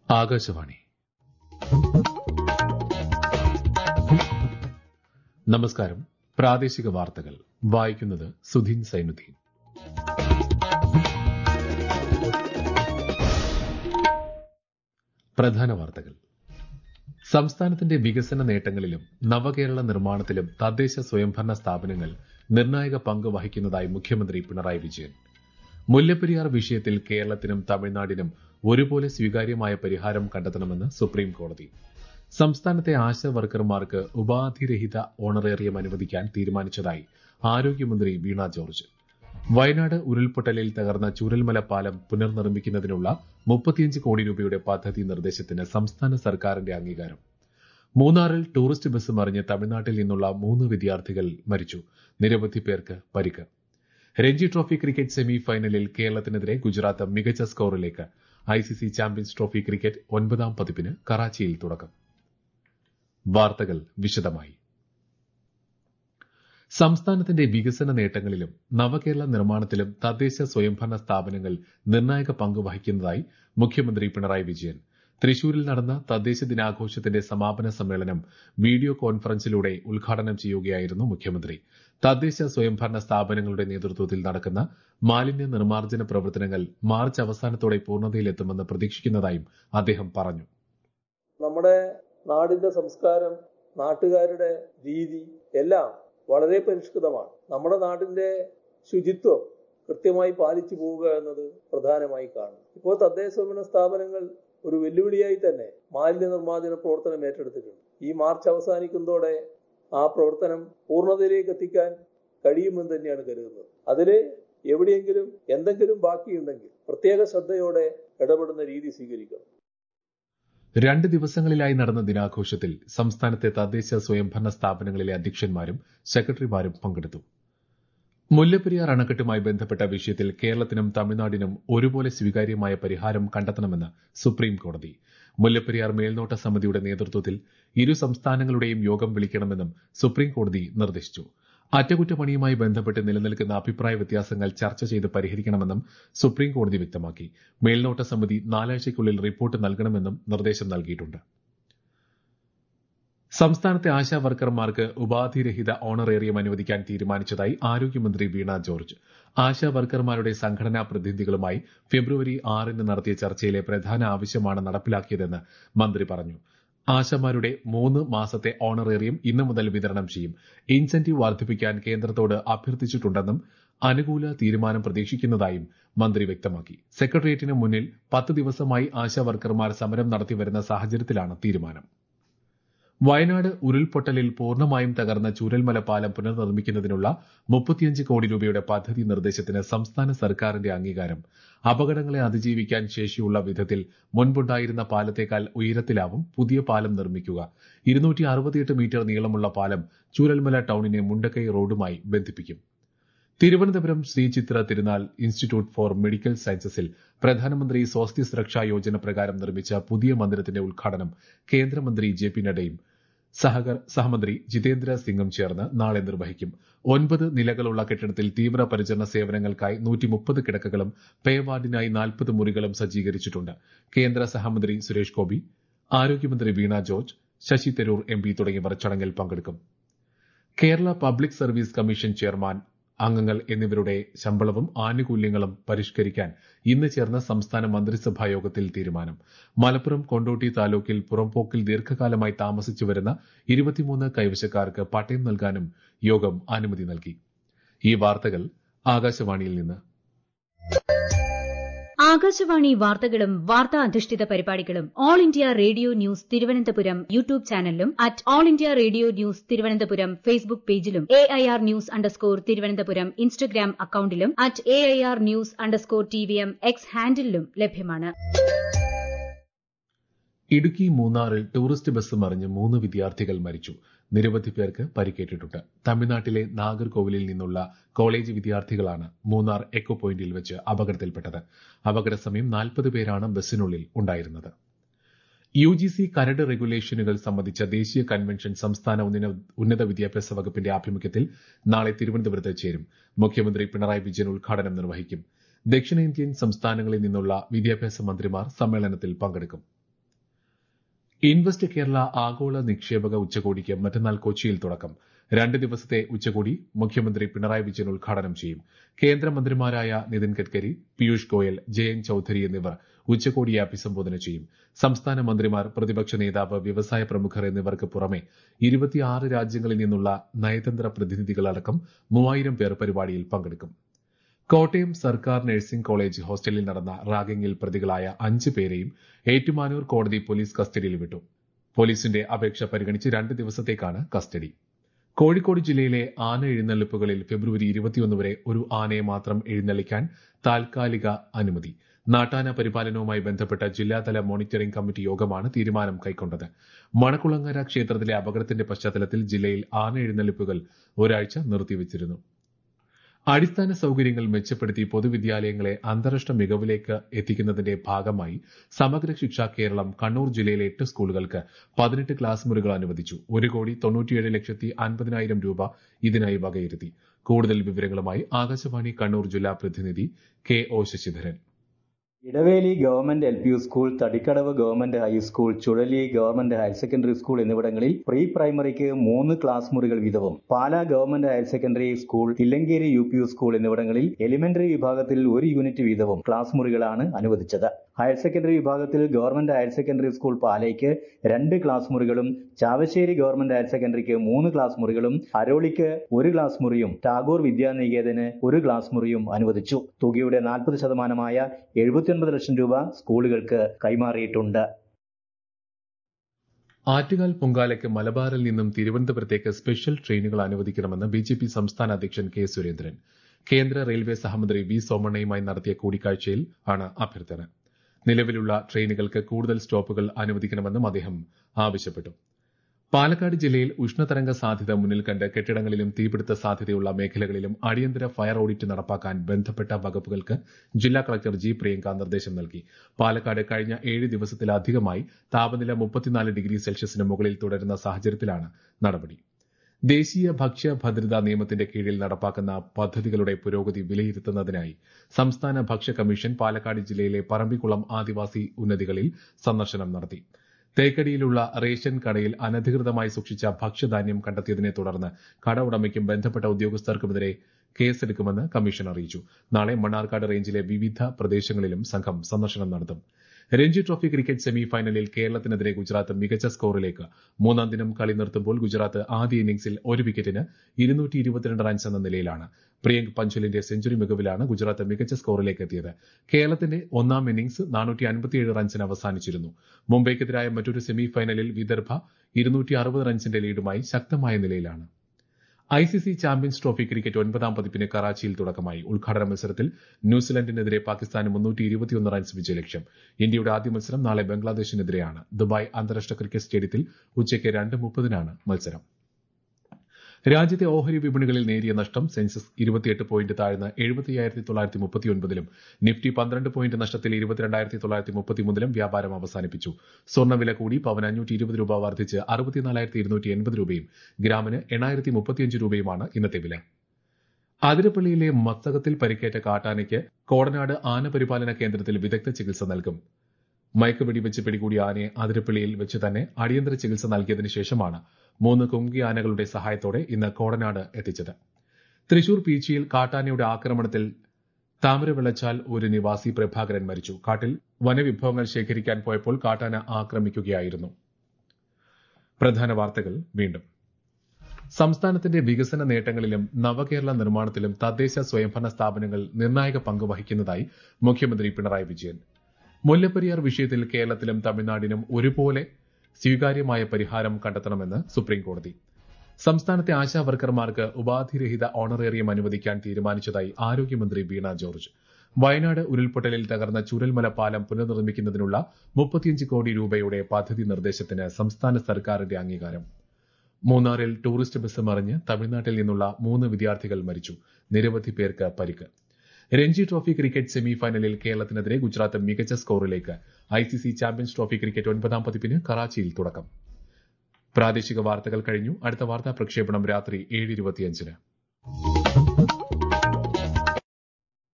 ആകാശവാണി നമസ്കാരം പ്രാദേശിക വാർത്തകൾ വായിക്കുന്നത് സുധീൻ സൈനുദ്ദീൻ പ്രധാന വാർത്തകൾ സംസ്ഥാനത്തിന്റെ വികസന നേട്ടങ്ങളിലും നവകേരള നിർമ്മാണത്തിലും തദ്ദേശ സ്വയംഭരണ സ്ഥാപനങ്ങൾ നിർണായക പങ്ക് വഹിക്കുന്നതായി മുഖ്യമന്ത്രി പിണറായി വിജയൻ മുല്ലപ്പെരിയാർ വിഷയത്തിൽ കേരളത്തിനും തമിഴ്നാടിനും ഒരുപോലെ സ്വീകാര്യമായ പരിഹാരം കണ്ടെത്തണമെന്ന് സുപ്രീം കോടതി സംസ്ഥാനത്തെ ആശാ വർക്കർമാർക്ക് ഉപാധിരഹിത ഓണറേറിയം അനുവദിക്കാൻ തീരുമാനിച്ചതായി ആരോഗ്യമന്ത്രി വീണ ജോർജ് വയനാട് ഉരുൾപൊട്ടലിൽ തകർന്ന ചൂരൽമല പാലം പുനർനിർമ്മിക്കുന്നതിനുള്ള മുപ്പത്തിയഞ്ച് കോടി രൂപയുടെ പദ്ധതി നിർദ്ദേശത്തിന് സംസ്ഥാന സർക്കാരിന്റെ അംഗീകാരം മൂന്നാറിൽ ടൂറിസ്റ്റ് ബസ് മറിഞ്ഞ് തമിഴ്നാട്ടിൽ നിന്നുള്ള മൂന്ന് വിദ്യാർത്ഥികൾ മരിച്ചു നിരവധി പേർക്ക് പരിക്ക് രഞ്ജി ട്രോഫി ക്രിക്കറ്റ് സെമി ഫൈനലിൽ കേരളത്തിനെതിരെ ഗുജറാത്ത് മികച്ച സ്കോറിലേക്ക് ഐസിസി ചാമ്പ്യൻസ് ട്രോഫി ക്രിക്കറ്റ് ഒൻപതാം പതിപ്പിന് കറാച്ചിയിൽ തുടക്കം വാർത്തകൾ വിശദമായി സംസ്ഥാനത്തിന്റെ വികസന നേട്ടങ്ങളിലും നവകേരള നിർമ്മാണത്തിലും തദ്ദേശ സ്വയംഭരണ സ്ഥാപനങ്ങൾ നിർണായക പങ്ക് വഹിക്കുന്നതായി മുഖ്യമന്ത്രി പിണറായി വിജയൻ തൃശൂരിൽ നടന്ന തദ്ദേശ ദിനാഘോഷത്തിന്റെ സമാപന സമ്മേളനം വീഡിയോ കോൺഫറൻസിലൂടെ ഉദ്ഘാടനം ചെയ്യുകയായിരുന്നു മുഖ്യമന്ത്രി തദ്ദേശ സ്വയംഭരണ സ്ഥാപനങ്ങളുടെ നേതൃത്വത്തിൽ നടക്കുന്ന മാലിന്യ നിർമ്മാർജ്ജന പ്രവർത്തനങ്ങൾ മാർച്ച് അവസാനത്തോടെ പൂർണ്ണതയിലെത്തുമെന്ന് പ്രതീക്ഷിക്കുന്നതായും അദ്ദേഹം പറഞ്ഞു നമ്മുടെ നാടിന്റെ സംസ്കാരം നാട്ടുകാരുടെ രീതി എല്ലാം വളരെ പരിഷ്കൃതമാണ് നമ്മുടെ നാടിന്റെ ശുചിത്വം കൃത്യമായി പാലിച്ചു പോവുക എന്നത് പ്രധാനമായി കാണും ഇപ്പോൾ തദ്ദേശ സ്വയംഭരണ സ്ഥാപനങ്ങൾ ഒരു വെല്ലുവിളിയായി തന്നെ മാലിന്യ നിർമ്മാർജ്ജന പ്രവർത്തനം ഏറ്റെടുത്തിട്ടുണ്ട് ഈ മാർച്ച് അവസാനിക്കുന്നതോടെ ആ പ്രവർത്തനം പൂർണ്ണതയിലേക്ക് എത്തിക്കാൻ കഴിയുമെന്ന് തന്നെയാണ് കരുതുന്നത് അതില് എവിടെയെങ്കിലും എന്തെങ്കിലും ബാക്കിയുണ്ടെങ്കിൽ പ്രത്യേക ശ്രദ്ധയോടെ ഇടപെടുന്ന രീതി സ്വീകരിക്കണം രണ്ട് ദിവസങ്ങളിലായി നടന്ന ദിനാഘോഷത്തിൽ സംസ്ഥാനത്തെ തദ്ദേശ സ്വയംഭരണ സ്ഥാപനങ്ങളിലെ അധ്യക്ഷന്മാരും സെക്രട്ടറിമാരും പങ്കെടുത്തു മുല്ലപ്പെരിയാർ അണക്കെട്ടുമായി ബന്ധപ്പെട്ട വിഷയത്തിൽ കേരളത്തിനും തമിഴ്നാടിനും ഒരുപോലെ സ്വീകാര്യമായ പരിഹാരം കണ്ടെത്തണമെന്ന് സുപ്രീം കോടതി മുല്ലപ്പെരിയാർ മേൽനോട്ട സമിതിയുടെ നേതൃത്വത്തിൽ ഇരു സംസ്ഥാനങ്ങളുടെയും യോഗം വിളിക്കണമെന്നും സുപ്രീം കോടതി നിർദ്ദേശിച്ചു അറ്റകുറ്റപ്പണിയുമായി ബന്ധപ്പെട്ട് നിലനിൽക്കുന്ന അഭിപ്രായ വ്യത്യാസങ്ങൾ ചർച്ച ചെയ്ത് പരിഹരിക്കണമെന്നും സുപ്രീം കോടതി വ്യക്തമാക്കി മേൽനോട്ട സമിതി നാലാഴ്ചയ്ക്കുള്ളിൽ റിപ്പോർട്ട് നൽകണമെന്നും നിർദ്ദേശം നൽകിയിട്ടുണ്ട് സംസ്ഥാനത്തെ ആശാ വർക്കർമാർക്ക് ഉപാധിരഹിത ഓണറേറിയം അനുവദിക്കാൻ തീരുമാനിച്ചതായി ആരോഗ്യമന്ത്രി വീണ ജോർജ് ആശാ വർക്കർമാരുടെ സംഘടനാ പ്രതിനിധികളുമായി ഫെബ്രുവരി ആറിന് നടത്തിയ ചർച്ചയിലെ പ്രധാന ആവശ്യമാണ് നടപ്പിലാക്കിയതെന്ന് മന്ത്രി പറഞ്ഞു ആശമാരുടെ മൂന്ന് മാസത്തെ ഓണറേറിയം ഇന്നു മുതൽ വിതരണം ചെയ്യും ഇൻസെന്റീവ് വർദ്ധിപ്പിക്കാൻ കേന്ദ്രത്തോട് അഭ്യർത്ഥിച്ചിട്ടുണ്ടെന്നും അനുകൂല തീരുമാനം പ്രതീക്ഷിക്കുന്നതായും മന്ത്രി വ്യക്തമാക്കി സെക്രട്ടേറിയറ്റിന് മുന്നിൽ പത്ത് ദിവസമായി ആശാ വർക്കർമാർ സമരം നടത്തിവരുന്ന സാഹചര്യത്തിലാണ് തീരുമാനം വയനാട് ഉരുൾപൊട്ടലിൽ പൂർണ്ണമായും തകർന്ന ചൂരൽമല പാലം പുനർനിർമ്മിക്കുന്നതിനുള്ള മുപ്പത്തിയഞ്ച് കോടി രൂപയുടെ പദ്ധതി നിർദ്ദേശത്തിന് സംസ്ഥാന സർക്കാരിന്റെ അംഗീകാരം അപകടങ്ങളെ അതിജീവിക്കാൻ ശേഷിയുള്ള വിധത്തിൽ മുൻപുണ്ടായിരുന്ന പാലത്തേക്കാൾ ഉയരത്തിലാവും പുതിയ പാലം നിർമ്മിക്കുക ഇരുന്നൂറ്റി അറുപത്തിയെട്ട് മീറ്റർ നീളമുള്ള പാലം ചൂരൽമല ടൌണിനെ മുണ്ടക്കൈ റോഡുമായി ബന്ധിപ്പിക്കും തിരുവനന്തപുരം ശ്രീചിത്ര തിരുനാൾ ഇൻസ്റ്റിറ്റ്യൂട്ട് ഫോർ മെഡിക്കൽ സയൻസസിൽ പ്രധാനമന്ത്രി സ്വാസ്ഥ്യ സുരക്ഷാ യോജന പ്രകാരം നിർമ്മിച്ച പുതിയ മന്ദിരത്തിന്റെ ഉദ്ഘാടനം കേന്ദ്രമന്ത്രി ജെ പി നഡ്ഡയും സഹകർ സഹമന്ത്രി ജിതേന്ദ്ര സിംഗും ചേർന്ന് നാളെ നിർവഹിക്കും ഒൻപത് നിലകളുള്ള കെട്ടിടത്തിൽ തീവ്രപരിചരണ സേവനങ്ങൾക്കായി നൂറ്റി മുപ്പത് കിടക്കകളും പേ വാർഡിനായി നാൽപ്പത് മുറികളും സജ്ജീകരിച്ചിട്ടുണ്ട് കേന്ദ്ര സഹമന്ത്രി സുരേഷ് ഗോപി ആരോഗ്യമന്ത്രി Veena George Sashi Tharoor M P തുടങ്ങിയവർ ചടങ്ങിൽ പങ്കെടുക്കും Kerala public service commission chairman അംഗങ്ങൾ എന്നിവരുടെ ശമ്പളവും ആനുകൂല്യങ്ങളും പരിഷ്കരിക്കാൻ ഇന്ന് ചേർന്ന സംസ്ഥാന മന്ത്രിസഭാ യോഗത്തിൽ തീരുമാനം മലപ്പുറം കൊണ്ടോട്ടി താലൂക്കിൽ പുറംപോക്കിൽ ദീർഘകാലമായി താമസിച്ചു വരുന്ന ഇരുപത്തിമൂന്ന് കൈവശക്കാർക്ക് പട്ടയം നൽകാനും യോഗം അനുമതി നൽകി ഈ വാർത്തകൾ ആകാശവാണിയിൽ നിന്ന് ആകാശവാണി വാർത്തകളും വാർത്താ അധിഷ്ഠിത പരിപാടികളും All India Radio news Thiruvananthapuram YouTube ചാനലിലും at All India Radio news Thiruvananthapuram Facebook പേജിലും A I R news underscore Thiruvananthapuram Instagram അക്കൌണ്ടിലും at A I R news underscore T V M X ഹാൻഡിലും ലഭ്യമാണ് ഇടുക്കി മൂന്നാറിൽ ടൂറിസ്റ്റ് ബസ് മറിഞ്ഞ് മൂന്ന് വിദ്യാർത്ഥികൾ മരിച്ചു നിരവധി പേർക്ക് പരിക്കേറ്റിട്ടുണ്ട് തമിഴ്നാട്ടിലെ നാഗർകോവിലിൽ നിന്നുള്ള കോളേജ് വിദ്യാർത്ഥികളാണ് മൂന്നാർ എക്കോ പോയിന്റിൽ വെച്ച് അപകടത്തിൽപ്പെട്ടത് അപകട സമയം നാൽപ്പത് പേരാണ് ബസ്സിനുള്ളിൽ ഉണ്ടായിരുന്നത് യു ജി സി കരട് റെഗുലേഷനുകൾ സംബന്ധിച്ച ദേശീയ കൺവെൻഷൻ സംസ്ഥാന ഉന്നത വിദ്യാഭ്യാസ വകുപ്പിന്റെ ആഭിമുഖ്യത്തിൽ നാളെ തിരുവനന്തപുരത്ത് ചേരും മുഖ്യമന്ത്രി പിണറായി വിജയൻ ഉദ്ഘാടനം നിർവഹിക്കും ദക്ഷിണേന്ത്യൻ സംസ്ഥാനങ്ങളിൽ നിന്നുള്ള വിദ്യാഭ്യാസ മന്ത്രിമാർ സമ്മേളനത്തിൽ പങ്കെടുക്കും ഇൻവെസ്റ്റ് കേരള ആഗോള നിക്ഷേപക ഉച്ചകോടിക്ക് മറ്റന്നാൾ കൊച്ചിയിൽ തുടക്കം രണ്ട് ദിവസത്തെ ഉച്ചകോടി മുഖ്യമന്ത്രി പിണറായി വിജയൻ ഉദ്ഘാടനം ചെയ്യും കേന്ദ്രമന്ത്രിമാരായ നിതിൻ ഗഡ്കരി പീയൂഷ് ഗോയൽ ജയന്ത് ചൌധരി എന്നിവർ ഉച്ചകോടിയെ അഭിസംബോധന ചെയ്യും സംസ്ഥാന മന്ത്രിമാർ പ്രതിപക്ഷ നേതാവ് വ്യവസായ പ്രമുഖർ എന്നിവർക്ക് പുറമെ ഇരുപത്തിയാറ് രാജ്യങ്ങളിൽ നിന്നുള്ള നയതന്ത്ര പ്രതിനിധികളടക്കം മൂവായിരം പേർ പരിപാടിയിൽ പങ്കെടുക്കും കോട്ടയം സർക്കാർ നഴ്സിംഗ് കോളേജ് ഹോസ്റ്റലിൽ നടന്ന റാഗിംഗിൽ പ്രതികളായ അഞ്ച് പേരെയും ഏറ്റുമാനൂർ കോടതി പോലീസ് കസ്റ്റഡിയിൽ വിട്ടു പോലീസിന്റെ അപേക്ഷ പരിഗണിച്ച് രണ്ട് ദിവസത്തേക്കാണ് കസ്റ്റഡി കോഴിക്കോട് ജില്ലയിലെ ആന എഴുന്നള്ളിപ്പുകളിൽ ഫെബ്രുവരി ഇരുപത്തിയൊന്ന് വരെ ഒരു ആനയെ മാത്രം എഴുന്നള്ളിക്കാൻ താൽക്കാലിക അനുമതി നാട്ടാന പരിപാലനവുമായി ബന്ധപ്പെട്ട ജില്ലാതല മോണിറ്ററിംഗ് കമ്മിറ്റി യോഗമാണ് തീരുമാനം കൈക്കൊണ്ടത് മണക്കുളങ്ങര ക്ഷേത്രത്തിലെ അപകടത്തിന്റെ പശ്ചാത്തലത്തിൽ ജില്ലയിൽ ആന എഴുന്നള്ളിപ്പുകൾ ഒരാഴ്ച നിർത്തിവച്ചിരുന്നു അടിസ്ഥാന സൌകര്യങ്ങൾ മെച്ചപ്പെടുത്തി പൊതുവിദ്യാലയങ്ങളെ അന്താരാഷ്ട്ര മികവിലേക്ക് എത്തിക്കുന്നതിന്റെ ഭാഗമായി സമഗ്ര ശിക്ഷ കേരളം കണ്ണൂർ ജില്ലയിലെ എട്ട് സ്കൂളുകൾക്ക് പതിനെട്ട് ക്ലാസ് മുറികൾ അനുവദിച്ചു ഒരു കോടി തൊണ്ണൂറ്റിയേഴ് ലക്ഷത്തി അൻപതിനായിരം രൂപ ഇതിനായി വകയിരുത്തി കൂടുതൽ വിവരങ്ങളുമായി ആകാശവാണി കണ്ണൂർ ജില്ലാ പ്രതിനിധി K O Sasidharan Edaveli government L P U school Thadikkadavu government high school Chuzhali government higher secondary school എന്നിവിടങ്ങളിൽ പ്രീ പ്രൈമറിക്ക് മൂന്ന് ക്ലാസ് മുറികൾ വീതവും Pala government higher secondary school Thillankeri U P U school എന്നിവിടങ്ങളിൽ എലിമെന്ററി വിഭാഗത്തിൽ ഒരു യൂണിറ്റ് വീതവും ക്ലാസ് മുറികളാണ് അനുവദിച്ചത് ഹയർ സെക്കൻഡറി വിഭാഗത്തിൽ ഗവൺമെന്റ് ഹയർ സെക്കൻഡറി സ്കൂൾ പാലയ്ക്ക് രണ്ട് ക്ലാസ് മുറികളും ചാവശ്ശേരി ഗവൺമെന്റ് ഹയർ സെക്കൻഡറിക്ക് മൂന്ന് ക്ലാസ് മുറികളും അരോളിക്ക് ഒരു ക്ലാസ് മുറിയും ടാഗോർ വിദ്യാനികേതന് ഒരു ക്ലാസ് മുറിയും അനുവദിച്ചു തുകയുടെ നാൽപ്പത് ശതമാനമായ എഴുപത്തിയൊൻപത് ലക്ഷം രൂപ സ്കൂളുകൾക്ക് കൈമാറിയിട്ടുണ്ട് ആറ്റുകാൽ പൊങ്കാലയ്ക്ക് മലബാറിൽ നിന്നും തിരുവനന്തപുരത്തേക്ക് സ്പെഷ്യൽ ട്രെയിനുകൾ അനുവദിക്കണമെന്ന് ബി ജെ പി സംസ്ഥാന അധ്യക്ഷൻ കെ സുരേന്ദ്രൻ കേന്ദ്ര റെയിൽവേ സഹമന്ത്രി വി സോമണ്ണയുമായി നടത്തിയ കൂടിക്കാഴ്ചയിൽ ആണ് അഭ്യർത്ഥന നിലവിലുള്ള ട്രെയിനുകൾക്ക് കൂടുതൽ സ്റ്റോപ്പുകൾ അനുവദിക്കണമെന്നും അദ്ദേഹം ആവശ്യപ്പെട്ടു പാലക്കാട് ജില്ലയിൽ ഉഷ്ണതരംഗ സാധ്യത മുന്നിൽ കണ്ട് കെട്ടിടങ്ങളിലും തീപിടുത്ത സാധ്യതയുള്ള മേഖലകളിലും അടിയന്തര ഫയർ ഓഡിറ്റ് നടപ്പാക്കാൻ ബന്ധപ്പെട്ട വകുപ്പുകൾക്ക് ജില്ലാ കളക്ടർ ജി പ്രിയങ്ക നിർദ്ദേശം നൽകി പാലക്കാട് കഴിഞ്ഞ ഏഴ് ദിവസത്തിലധികമായി താപനില മുപ്പത്തിനാല് ഡിഗ്രി സെൽഷ്യസിന് മുകളിൽ തുടരുന്ന സാഹചര്യത്തിലാണ് നടപടി ദേശീയ ഭക്ഷ്യ ഭദ്രതാ നിയമത്തിന്റെ കീഴിൽ നടപ്പാക്കുന്ന പദ്ധതികളുടെ പുരോഗതി വിലയിരുത്തുന്നതിനായി സംസ്ഥാന ഭക്ഷ്യ കമ്മീഷൻ പാലക്കാട് ജില്ലയിലെ പറമ്പിക്കുളം ആദിവാസി ഉന്നതികളിൽ സന്ദർശനം നടത്തി തേക്കടിയിലുള്ള റേഷൻ കടയിൽ അനധികൃതമായി സൂക്ഷിച്ച ഭക്ഷ്യധാന്യം കണ്ടെത്തിയതിനെ തുടർന്ന് കട ഉടമയ്ക്കും ബന്ധപ്പെട്ട ഉദ്യോഗസ്ഥർക്കുമെതിരെ കേസെടുക്കുമെന്ന് കമ്മീഷൻ അറിയിച്ചു നാളെ മണ്ണാർക്കാട് റേഞ്ചിലെ വിവിധ പ്രദേശങ്ങളിലും സംഘം സന്ദർശനം നടത്തും രഞ്ജി ട്രോഫി ക്രിക്കറ്റ് സെമി ഫൈനലിൽ കേരളത്തിനെതിരെ ഗുജറാത്ത് മികച്ച സ്കോറിലേക്ക് മൂന്നാം ദിനം കളി നിർത്തുമ്പോൾ ഗുജറാത്ത് ആദ്യ ഇന്നിംഗ്സിൽ ഒരു വിക്കറ്റിന് ഇരുന്നൂറ്റി ഇരുപത്തിരണ്ട് റൺസ് എന്ന നിലയിലാണ് പ്രിയങ്ക് പഞ്ചലിന്റെ സെഞ്ചുറി മികവിലാണ് ഗുജറാത്ത് മികച്ച സ്കോറിലേക്ക് എത്തിയത് കേരളത്തിന്റെ ഒന്നാം ഇന്നിംഗ്സ് നാനൂറ്റി അൻപത്തിയേഴ് റൺസിന് അവസാനിച്ചിരുന്നു മുംബൈക്കെതിരായ മറ്റൊരു സെമി ഫൈനലിൽ വിദർഭ ഇരുന്നൂറ്റി അറുപത് റൺസിന്റെ ലീഡുമായി ശക്തമായ നിലയിലാണ് I C C champions trophy cricket ഒൻപതാം പതിപ്പിന് കറാച്ചിയിൽ തുടക്കമായി ഉദ്ഘാടന മത്സരത്തിൽ ന്യൂസിലൻഡിനെതിരെ പാകിസ്ഥാന് മുന്നൂറ്റി ഇരുപത്തിയൊന്ന് റൺസ് വിജയലക്ഷ്യം ഇന്ത്യയുടെ ആദ്യ മത്സരം നാളെ ബംഗ്ലാദേശിനെതിരെയാണ് ദുബായ് അന്താരാഷ്ട്ര ക്രിക്കറ്റ് സ്റ്റേഡിയത്തിൽ ഉച്ചയ്ക്ക് രണ്ട് മുപ്പതിനാണ് മത്സരം രാജ്യത്തെ ഓഹരി വിപണികളിൽ നേരിയ നഷ്ടം സെൻസസ് ഇരുപത്തിയെട്ട് പോയിന്റ് താഴ്ന്ന് എഴുപത്തിയ്യായിരത്തി തൊള്ളായിരത്തി മുപ്പത്തിയൊൻപതിലും നിഫ്റ്റി പന്ത്രണ്ട് പോയിന്റ് നഷ്ടത്തിൽ ഇരുപത്തിരണ്ടായിരത്തി തൊള്ളായിരത്തി മുപ്പത്തിമൂന്നിലും വ്യാപാരം അവസാനിപ്പിച്ചു സ്വർണ്ണവില കൂടി പവൻ അഞ്ഞൂറ്റി ഇരുപത് രൂപ വർദ്ധിച്ച് അറുപത്തിനാലായിരത്തി ഇരുന്നൂറ്റി എൺപത് രൂപയും ഗ്രാമിന് എണ്ണായിരത്തി മുപ്പത്തിയഞ്ച് രൂപയുമാണ് ഇന്നത്തെ വില അതിരപ്പള്ളിയിലെ മസ്തകത്തിൽ പരിക്കേറ്റ കാട്ടാനയ്ക്ക് കോടനാട് ആന പരിപാലന കേന്ദ്രത്തിൽ വിദഗ്ധ ചികിത്സ നൽകും മയക്കുവെടി വെച്ച് പിടികൂടിയ ആനയെ അതിരപ്പള്ളിയിൽ വെച്ച് തന്നെ അടിയന്തര ചികിത്സ നൽകിയതിനു ശേഷമാണ് മൂന്ന് കുങ്കി ആനകളുടെ സഹായത്തോടെ ഇന്ന് കോടനാട് എത്തിച്ചത് തൃശൂർ പീച്ചിയിൽ കാട്ടാനയുടെ ആക്രമണത്തിൽ താമരവെള്ളച്ചാൽ ഒരു നിവാസി പ്രഭാകരൻ മരിച്ചു കാട്ടിൽ വനവിഭവങ്ങൾ ശേഖരിക്കാൻ പോയപ്പോൾ കാട്ടാന ആക്രമിക്കുകയായിരുന്നു പ്രധാന വാർത്തകൾ വീണ്ടും സംസ്ഥാനത്തിന്റെ വികസന നേട്ടങ്ങളിലും നവകേരള നിർമ്മാണത്തിലും തദ്ദേശ സ്വയംഭരണ സ്ഥാപനങ്ങൾ നിർണായക പങ്ക് വഹിക്കുന്നതായി മുഖ്യമന്ത്രി പിണറായി വിജയൻ മുല്ലപ്പെരിയാർ വിഷയത്തിൽ കേരളത്തിലും തമിഴ്നാടിനും ഒരുപോലെ സ്വീകാര്യമായ പരിഹാരം കണ്ടെത്തണമെന്ന് സുപ്രീംകോടതി സംസ്ഥാനത്തെ ആശാ വർക്കർമാർക്ക് ഉപാധിരഹിത ഓണറേറിയം അനുവദിക്കാൻ തീരുമാനിച്ചതായി ആരോഗ്യമന്ത്രി വീണ ജോർജ് വയനാട് ഉരുൾപൊട്ടലിൽ തകർന്ന ചുരൽമല പാലം പുനർനിർമ്മിക്കുന്നതിനുള്ള മുപ്പത്തിയഞ്ച് കോടി രൂപയുടെ പദ്ധതി നിർദ്ദേശത്തിന് സംസ്ഥാന സർക്കാരിന്റെ അംഗീകാരം മൂന്നാറിൽ ടൂറിസ്റ്റ് ബസ് മറിഞ്ഞ് തമിഴ്നാട്ടിൽ നിന്നുള്ള മൂന്ന് വിദ്യാർത്ഥികൾ മരിച്ചു നിരവധി പേർക്ക് പരിക്ക് രഞ്ജി ട്രോഫി ക്രിക്കറ്റ് സെമി ഫൈനലിൽ കേരളത്തിനെതിരെ ഗുജറാത്ത് മികച്ച സ്കോറിലേക്ക് I C C champions trophy cricket ഒൻപതാം പതിപ്പിന് കറാച്ചിയിൽ തുടക്കം പ്രാദേശിക വാർത്തകൾ കഴിഞ്ഞു അടുത്ത വാർത്താ പ്രക്ഷേപണം രാത്രി ഏഴ് ഇരുപത്തിയഞ്ചിന്